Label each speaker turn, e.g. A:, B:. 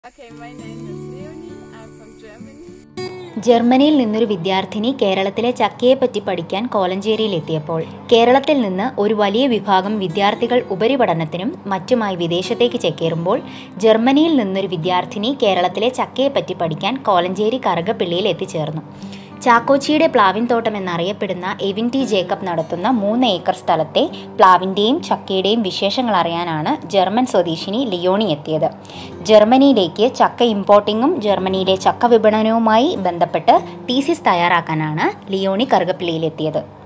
A: Okay, my name is Leonie. I'm from Germany.
B: ജർമ്മനിയിൽ നിന്നൊരു വിദ്യാർത്ഥിനി കേരളത്തിലെ ചക്കയെപ്പറ്റി പഠിക്കാൻ കോലഞ്ചേരിയിൽ എത്തിയപ്പോൾ കേരളത്തിൽ നിന്ന് ഒരു വലിയ വിഭാഗം വിദ്യാർത്ഥികൾ ഉപരിപഠനത്തിനും മറ്റുമായി വിദേശത്തേക്ക് ചേക്കേറുമ്പോൾ ജർമ്മനിയിൽ നിന്നൊരു വിദ്യാർത്ഥിനി കേരളത്തിലെ ചക്കയെപ്പറ്റി പഠിക്കാൻ കോലഞ്ചേരി കറുകപ്പിള്ളിയിൽ എത്തിച്ചേർന്നു ചാക്കോച്ചിയുടെ പ്ലാവിൻ തോട്ടം എന്നറിയപ്പെടുന്ന എവിൻ ടി ജേക്കബ് നടത്തുന്ന മൂന്ന് ഏക്കർ സ്ഥലത്തെ പ്ലാവിൻ്റെയും ചക്കയുടെയും വിശേഷങ്ങൾ അറിയാനാണ് ജർമ്മൻ സ്വദേശിനി ലിയോണി എത്തിയത് ജർമ്മനിയിലേക്ക് ചക്ക ഇമ്പോർട്ടിങ്ങും ജർമ്മനിയിലെ ചക്ക വിപണനവുമായി ബന്ധപ്പെട്ട് തീസിസ് തയ്യാറാക്കാനാണ് ലിയോണി കറുകപ്പിള്ളിയിലെത്തിയത്